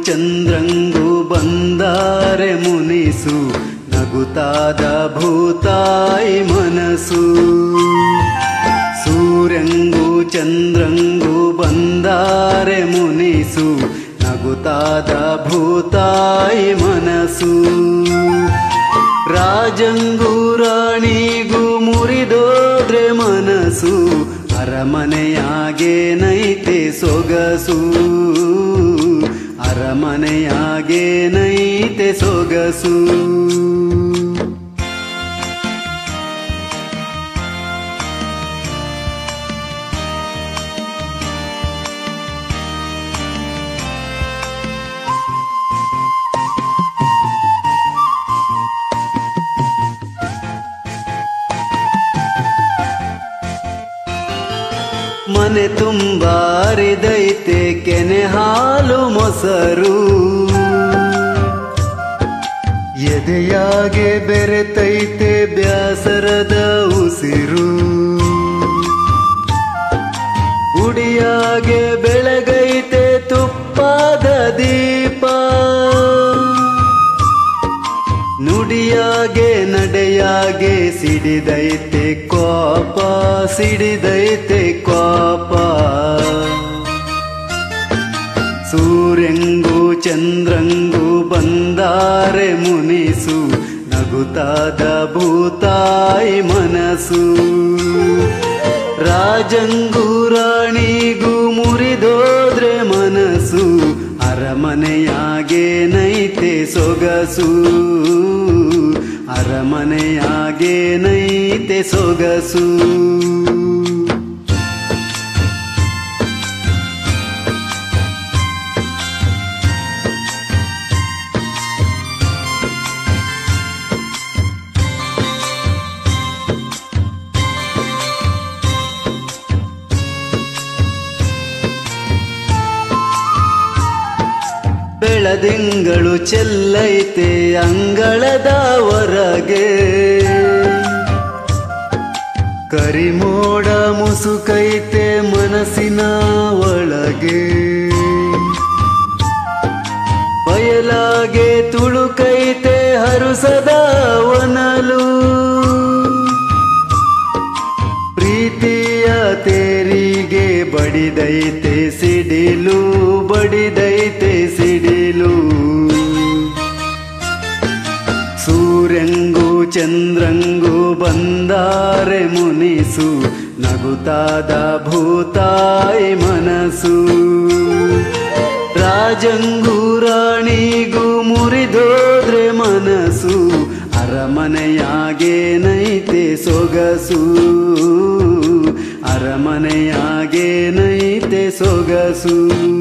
ಚಂದ್ರಂಗು ಬಂದಾರೆ ಮುನಿಸು ನಗುತ್ತಾದ ಭೂತಾಯಿ ಮನಸ್ಸು ಸೂರ್ಯಂಗು ಚಂದ್ರಂಗು ಬಂದಾರೆ ಮುನಿಸು ನಗುತ್ತಾದ ಭೂತಾಯಿ ಮನಸ್ಸು ರಾಜಂಗು ರಾಣಿಗೂ ಮುರಿದೋದ್ರೆ ಮನಸ್ಸು ಅರಮನೆಯಾಗೆ ನೈತೆ ಸೊಗಸು ಅರಮನೆಯಾಗೆ ನೈತೆ ಸೊಗಸು ಮನೆ ತುಂಬಾರಿದೈತೆ ಕೆನೆ ಹಾಲು ಮೊಸರು ಎದೆಯಾಗೆ ಬೆರೆತೈತೆ ಬ್ಯಾಸರದ ಉಸಿರು ಉಡಿಯಾಗೆ ಬೆಳಗೈತೆ ತುಪ್ಪಾದ ದೀಪ ನುಡಿಯಾಗೆ ನಡೆಯಾಗೆ ಸಿಡಿದೈತೆ ಕೋಪ ಸಿಡಿದೈತೆ ಕೋಪ ಸೂರ್ಯಂಗು ಚಂದ್ರಂಗು ಬಂದಾರೆ ಮುನಿಸು ನಗುತ್ತಾದ ಭೂತಾಯಿ ಮನಸ್ಸು ರಾಜಂಗು ರಾಣಿಗೂ ಮುರಿದೋದ್ರೆ ಮನಸ್ಸು ಅರಮನೆಯಾಗೆ ನೈತೆ ಸೊಗಸು ಅರಮನೆಯಾಗೆ ನೈತೆ ಸೊಗಸು ಬೆಳದಿಂಗಳು ಚೆಲ್ಲೈತೆ ಅಂಗಳದ ಹೊರಗೆ ಕರಿಮೋಡ ಮುಸುಕೈತೆ ಮನಸ್ಸಿನ ಒಳಗೆ ಬಯಲಾಗೆ ತುಳುಕೈತೆ ಹರುಸದ ಒನಲು ಪ್ರೀತಿಯ ತೇರಿಗೆ ಬಡಿದೈತೆ ಸಿಡಿಲು ಬಡಿದೈತೆ ಸಿಡಿಲು ಸೂರ್ಯಂಗು ಚಂದ್ರಂಗು ಬಂದಾರೆ ಮುನಿಸು ನಗುತ್ತಾದ ಭೂತಾಯಿ ಮನಸ್ಸು ರಾಜಂಗು ರಾಣಿಗೂ ಮುರಿದೋದ್ರೆ ಮನಸ್ಸು ಅರಮನೆಯಾಗೆ ನೈತೆ ಸೊಗಸು ಅರಮನೆಯಾಗೆ ನೈತೆ ಸೊಗಸು